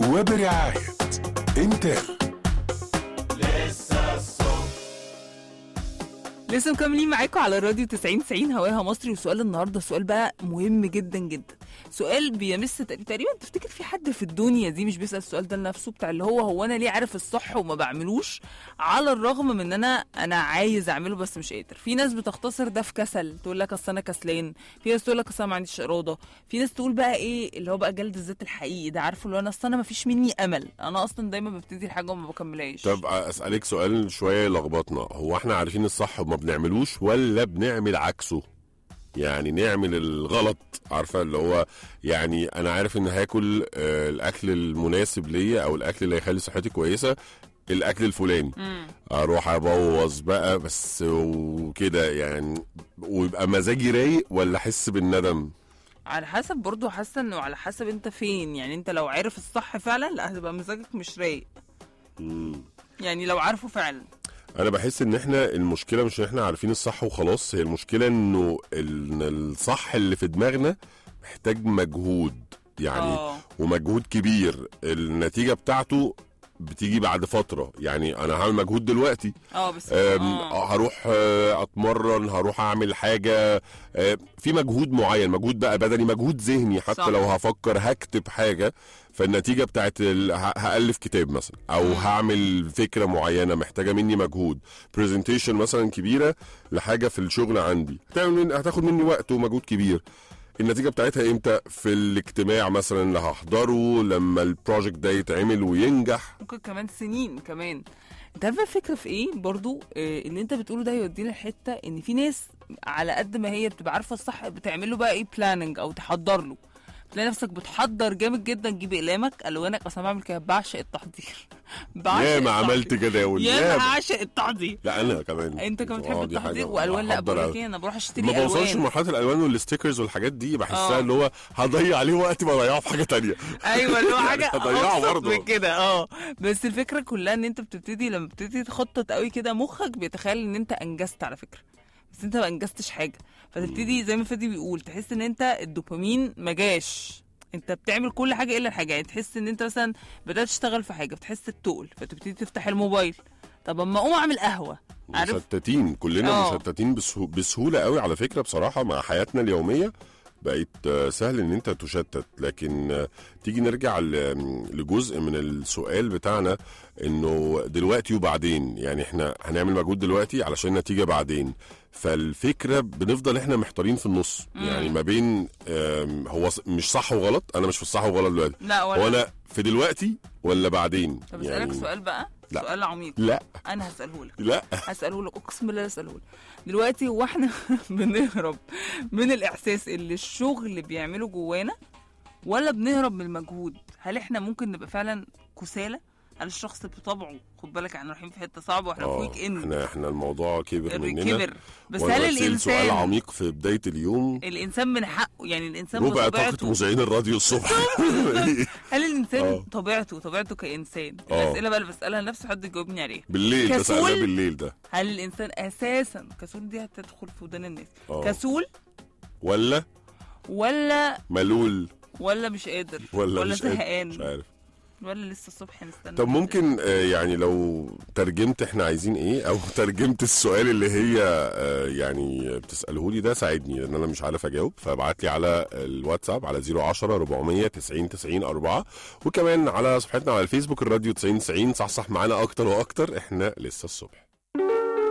وبرعاية انتل لسه مكملين معاكم على الراديو 90 90 هواها مصري وسؤال النهارده سؤال بقى مهم جدا جدا سؤال بيمس تق- تقريبا تفتكر في حد في الدنيا دي مش بيسال السؤال ده لنفسه بتاع اللي هو هو انا ليه عارف الصح وما بعملوش على الرغم من ان انا انا عايز اعمله بس مش قادر في ناس بتختصر ده في كسل تقول لك اصل انا كسلان في ناس تقول لك اصل انا ما عنديش اراده في ناس تقول بقى ايه اللي هو بقى جلد الذات الحقيقي ده عارفه اللي هو انا اصل انا ما فيش مني امل انا اصلا دايما ببتدي الحاجه وما بكملهاش طب اسالك سؤال شويه يلخبطنا هو احنا عارفين الصح وما بنعملوش ولا بنعمل عكسه يعني نعمل الغلط عارفه اللي هو يعني انا عارف ان هاكل آه، الاكل المناسب ليا او الاكل اللي هيخلي صحتي كويسه الاكل الفلاني اروح ابوظ بقى بس وكده يعني ويبقى مزاجي رايق ولا احس بالندم على حسب برضو حاسه انه على حسب انت فين يعني انت لو عارف الصح فعلا لا هتبقى مزاجك مش رايق يعني لو عارفه فعلا انا بحس ان احنا المشكله مش ان احنا عارفين الصح وخلاص هي المشكله انه ال- الصح اللي في دماغنا محتاج مجهود يعني اه ومجهود كبير النتيجه بتاعته بتيجي بعد فتره يعني انا هعمل مجهود دلوقتي اه بس أم، اه هروح آه، اتمرن هروح اعمل حاجه آه، في مجهود معين مجهود بقى بدني مجهود ذهني حتى صح. لو هفكر هكتب حاجه فالنتيجه بتاعت ال- ه- هالف كتاب مثلا او هعمل فكره معينه محتاجه مني مجهود برزنتيشن مثلا كبيره لحاجه في الشغل عندي هتعمل من هتاخد مني وقت ومجهود كبير النتيجه بتاعتها امتى في الاجتماع مثلا اللي هحضره لما البروجكت ده يتعمل وينجح ممكن كمان سنين كمان انت عارف الفكره في ايه برضو آه اللي انت بتقوله ده يودينا لحته ان في ناس على قد ما هي بتبقى عارفه الصح بتعمل له بقى ايه بلاننج او تحضر له تلاقي نفسك بتحضر جامد جدا تجيب اقلامك الوانك اصلا بعمل كده بعشق التحضير بعشق يا ما التحضير. عملت كده يا ولد يا ياما. بعشق التحضير لا انا كمان انت كمان آه، بتحب دي حاجة التحضير والوان لا بحضر بقول أوي. لك ايه انا بروح اشتري ما بوصلش الوان لمرحله الالوان والستيكرز والحاجات دي بحسها آه. اللي هو هضيع عليه وقت ما اضيعه في حاجه تانية ايوه اللي هو حاجه هضيعه ابسط برضه. من كده اه بس الفكره كلها ان انت بتبتدي لما بتبتدي تخطط قوي كده مخك بيتخيل ان انت انجزت على فكره بس انت ما انجزتش حاجه فتبتدي زي ما فادي بيقول تحس ان انت الدوبامين ما جاش انت بتعمل كل حاجه الا الحاجه يعني تحس ان انت مثلا بدات تشتغل في حاجه بتحس التقل فتبتدي تفتح الموبايل طب اما اقوم اعمل قهوه عارف مشتتين كلنا آه. مشتتين بسهو... بسهوله قوي على فكره بصراحه مع حياتنا اليوميه بقت آه، سهل ان انت تشتت لكن آه، تيجي نرجع ل- لجزء من السؤال بتاعنا انه دلوقتي وبعدين يعني احنا هنعمل مجهود دلوقتي علشان نتيجه بعدين فالفكره بنفضل احنا محتارين في النص يعني ما بين آم، هو ص- مش صح وغلط انا مش في الصح وغلط دلوقتي لا هو ولا انا في دلوقتي ولا بعدين طب اسالك سؤال بقى لا. سؤال عميق لا انا هساله لك لا هسأله لك اقسم بالله هسأله لك دلوقتي هو احنا بنهرب من الاحساس اللي الشغل بيعمله جوانا ولا بنهرب من المجهود هل احنا ممكن نبقى فعلا كسالى هل الشخص بطبعه خد بالك احنا رايحين في حته صعبه واحنا في اه ويك اند احنا احنا الموضوع كبر مننا كبر بس وأنا هل بسأل سؤال الانسان عميق في بدايه اليوم الانسان من حقه يعني الانسان ربع طاقه بطبيعته مذيعين الراديو الصبح هل الانسان اه. طبيعته طبيعته كانسان اه. الاسئله بقى اللي بسالها لنفسي حد يجاوبني عليها بالليل ده سألناه كسول؟ بالليل ده هل الانسان اساسا كسول دي هتدخل في ودان الناس اه. كسول ولا ولا ملول ولا مش قادر ولا, ولا مش قادر، زهقان مش عارف ولا لسه الصبح نستنى طب ممكن آه، يعني لو ترجمت احنا عايزين ايه او ترجمت السؤال اللي هي آه، يعني بتساله لي ده ساعدني لان انا مش عارف اجاوب فابعت لي على الواتساب على 010 400 90 90 4 وكمان على صفحتنا على الفيسبوك الراديو 90 90 صحصح معانا اكتر واكتر احنا لسه الصبح